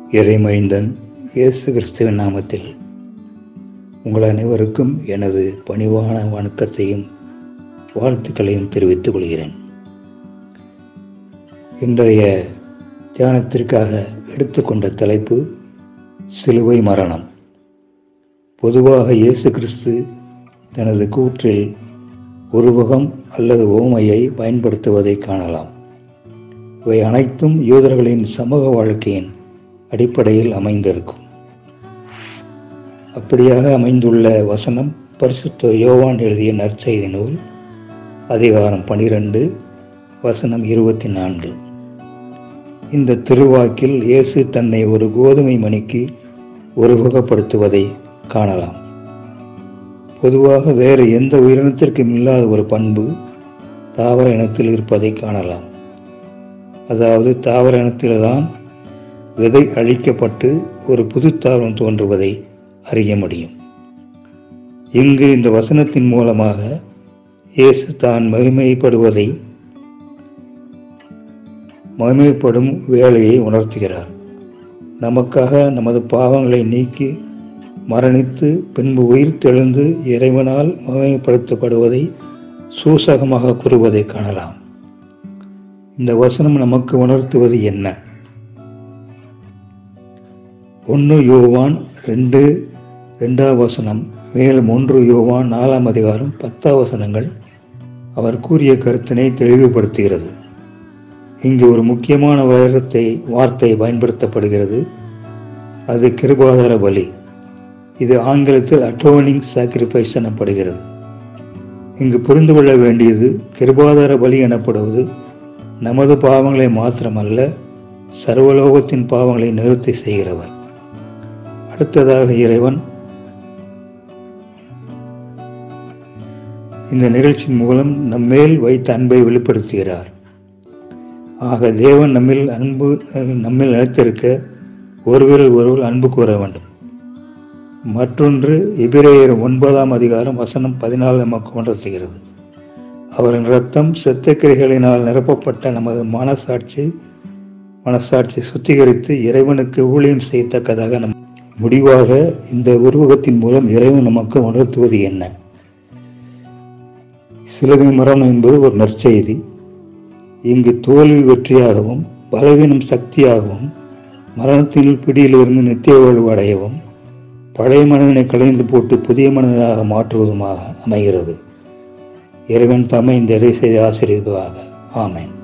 இறைமைந்தன் இயேசு கிறிஸ்துவின் நாமத்தில் உங்கள் அனைவருக்கும் எனது பணிவான வணக்கத்தையும் வாழ்த்துக்களையும் தெரிவித்துக் கொள்கிறேன் இன்றைய தியானத்திற்காக எடுத்துக்கொண்ட தலைப்பு சிலுவை மரணம் பொதுவாக இயேசு கிறிஸ்து தனது கூற்றில் உருவகம் அல்லது ஓமையை பயன்படுத்துவதை காணலாம் இவை அனைத்தும் யூதர்களின் சமூக வாழ்க்கையின் அடிப்படையில் அமைந்திருக்கும் அப்படியாக அமைந்துள்ள வசனம் பரிசுத்த யோவான் எழுதிய நற்செய்தி நூல் அதிகாரம் பனிரெண்டு வசனம் இருபத்தி நான்கு இந்த திருவாக்கில் இயேசு தன்னை ஒரு கோதுமை மணிக்கு ஒருமுகப்படுத்துவதை காணலாம் பொதுவாக வேறு எந்த உயிரினத்திற்கும் இல்லாத ஒரு பண்பு தாவர இனத்தில் இருப்பதை காணலாம் அதாவது தாவர இனத்தில்தான் விதை அழிக்கப்பட்டு ஒரு புது தாவரம் தோன்றுவதை அறிய முடியும் இங்கு இந்த வசனத்தின் மூலமாக இயேசு தான் மகிமைப்படுவதை மகிமைப்படும் வேலையை உணர்த்துகிறார் நமக்காக நமது பாவங்களை நீக்கி மரணித்து பின்பு உயிர் தெழுந்து இறைவனால் மகிமைப்படுத்தப்படுவதை சூசகமாக கூறுவதை காணலாம் இந்த வசனம் நமக்கு உணர்த்துவது என்ன ஒன்று யோவான் ரெண்டு ரெண்டாம் வசனம் மேலும் ஒன்று யோவான் நாலாம் அதிகாரம் பத்தாம் வசனங்கள் அவர் கூறிய கருத்தினை தெளிவுபடுத்துகிறது இங்கு ஒரு முக்கியமான வாரத்தை வார்த்தை பயன்படுத்தப்படுகிறது அது கிருபாதார பலி இது ஆங்கிலத்தில் அட்டோனிங் சாக்ரிஃபைஸ் எனப்படுகிறது இங்கு புரிந்து கொள்ள வேண்டியது கிருபாதார பலி எனப்படுவது நமது பாவங்களை மாத்திரமல்ல சர்வலோகத்தின் பாவங்களை நிறுத்தி செய்கிறவர் அடுத்ததாக இறைவன் இந்த நிகழ்ச்சியின் மூலம் நம்மேல் வைத்த அன்பை வெளிப்படுத்துகிறார் ஆக தேவன் நம்மில் அன்பு நம்மில் நிலைத்திருக்க ஒருவர் ஒருவர் அன்பு கூற வேண்டும் மற்றொன்று எபிரேயர் ஒன்பதாம் அதிகாரம் வசனம் பதினாலு நமக்கு உணர்த்துகிறது அவரின் ரத்தம் செத்தக்கிரைகளினால் நிரப்பப்பட்ட நமது மனசாட்சி மனசாட்சி சுத்திகரித்து இறைவனுக்கு ஊழியம் செய்யத்தக்கதாக நம் முடிவாக இந்த உருவகத்தின் மூலம் இறைவன் நமக்கு உணர்த்துவது என்ன சிலுவை மரணம் என்பது ஒரு நற்செய்தி இங்கு தோல்வி வெற்றியாகவும் பலவீனம் சக்தியாகவும் மரணத்தின் பிடியிலிருந்து நித்திய வாழ்வு அடையவும் பழைய மனிதனை கலைந்து போட்டு புதிய மனிதனாக மாற்றுவதுமாக அமைகிறது இறைவன் தம்மை இந்த இறை செய்து ஆசிரியதுவாக ஆமேன்